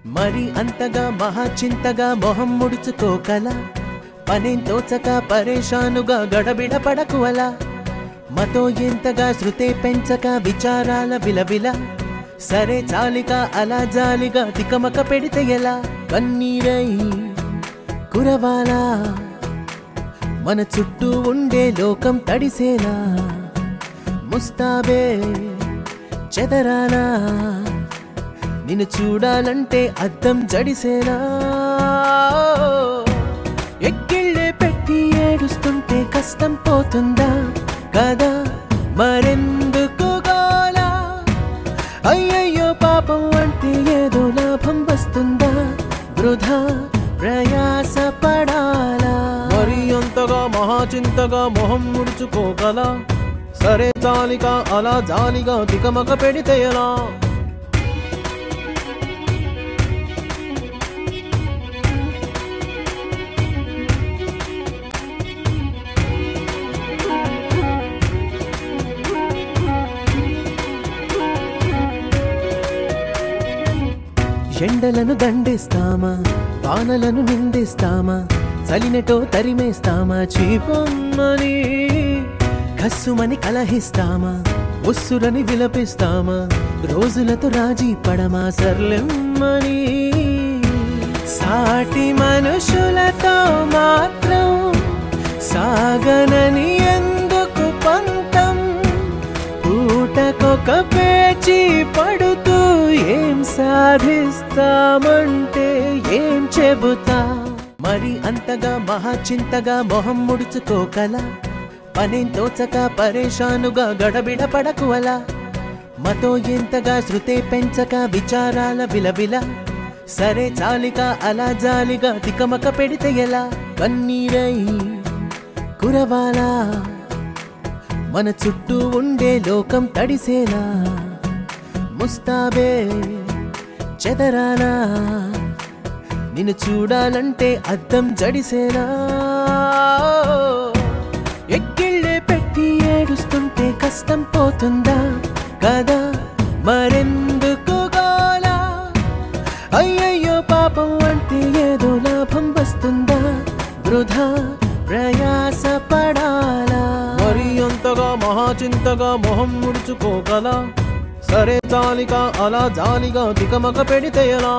మరి అంతగా మహాచింతగా మొహం ముడుచుకోకల పనేం తోచక పరేషానుగా గడబిడ పడకు అలా మతో ఎంతగా శృతే పెంచక విచారాల విలవిల సరే చాలిక అలా జాలిగా తికమక పెడితే ఎలా కన్నీరై కురవాలా మన చుట్టూ ఉండే లోకం తడిసేలా ముస్తాబే చెదరాలా నిన్ను చూడాలంటే అద్దం జడిసేలా ఎక్కిళ్ళే పెట్టి ఏడుస్తుంటే కష్టం పోతుందా కదా మరెందుకు గోలా అయ్యయ్యో పాపం అంటే ఏదో లాభం వస్తుందా వృధా ప్రయాస పడాలా మరి అంతగా మహాచింతగా మొహం ముడుచుకోగల సరే జాలిగా అలా జాలిగా తికమక పెడితే ఎలా ఎండలను దండిస్తామా వానలను నిందిస్తామా చలినటో తరిమేస్తామా చీపమ్మని కస్సుమని కలహిస్తామా ఉస్సురని విలపిస్తామా రోజులతో రాజీ పడమా సర్లెమ్మని సాటి మనుషులతో మాత్రం సాగనని ఎందుకు పంతం పూటకొక పేచి పడుతూ ఏం సాధిస్తామంటే ఏం చెబుతా మరి అంతగా మహాచింతగా మొహం ముడుచుకోకల పనేం తోచక పరేషానుగా గడబిడ పడకు అలా మతో ఎంతగా శృతే పెంచక విచారాల విలవిల సరే చాలిక అలా జాలిగా తికమక పెడితే ఎలా కన్నీరై కురవాలా మన చుట్టూ ఉండే లోకం తడిసేలా ముస్తాబే చెదరాలా నిన్ను చూడాలంటే అద్దం జడిసేలా ఎక్కిళ్ళే పెట్టి ఏడుస్తుంటే కష్టం పోతుందా కదా మరెందుకు గోలా అయ్యయ్యో పాపం అంటే ఏదో లాభం వస్తుందా వృధా ప్రయాస పడాలా మరి అంతగా మహాచింతగా మొహం ముడుచుకోగల సరే జాలిగా అలా జాలిగా తికమక పెడితే ఎలా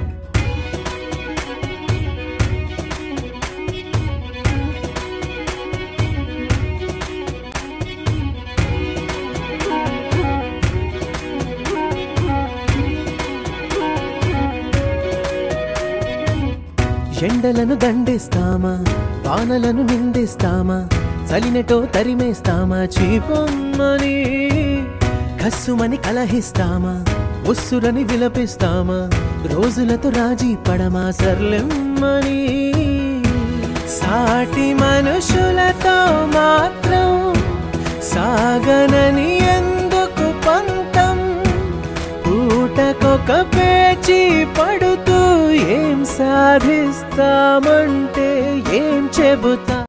ఎండలను దండిస్తామా వానలను నిందిస్తామా చలినటో తరిమేస్తామా చీపమ్మని కస్సుమని కలహిస్తామా ఉస్సురని విలపిస్తామా రోజులతో రాజీ పడమా సర్లెమ్మని సాటి మనుషులతో మాత్రం సాగనని ఎందుకు పంతం పూటకొక పేచి పడుతూ ఏం సాధిస్తామంటే ఏం చెబుతా